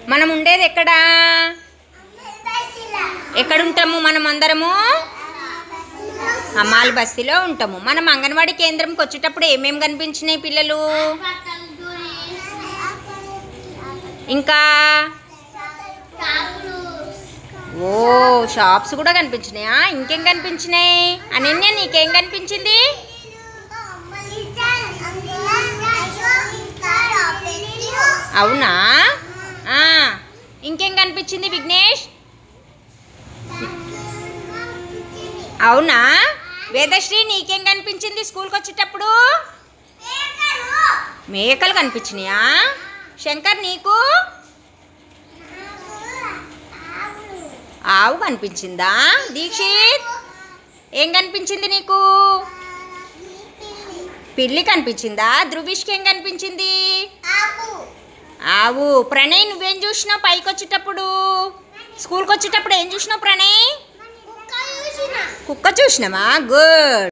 మనం ఉండేది ఎక్కడా ఎక్కడ ఉంటాము మనం అందరము అమ్మాల్ బస్తీలో ఉంటాము మనం అంగన్వాడీ కేంద్రంకి వచ్చేటప్పుడు ఏమేమి కనిపించినాయి పిల్లలు ఇంకా ఓ షాప్స్ కూడా కనిపించినాయా ఇంకేం కనిపించినాయి అనన్య నీకేం కనిపించింది అవునా ఆ, ఇంకేం కనిపించింది విఘ్నేష్ అవునా వేదశ్రీ నీకేం కనిపించింది స్కూల్కి వచ్చేటప్పుడు మేకలు కనిపించినాయా శంకర్ నీకు ఆవు కనిపించిందా దీక్షిత్ ఏం కనిపించింది నీకు పిల్లి కనిపించిందా ధృవిష్కి ఏం కనిపించింది ఆవు ప్రణయ్ నువ్వేం చూసినావు పైకి వచ్చేటప్పుడు స్కూల్కి వచ్చేటప్పుడు ఏం చూసినావు ప్రణయ్ కుక్క చూసినావా గుడ్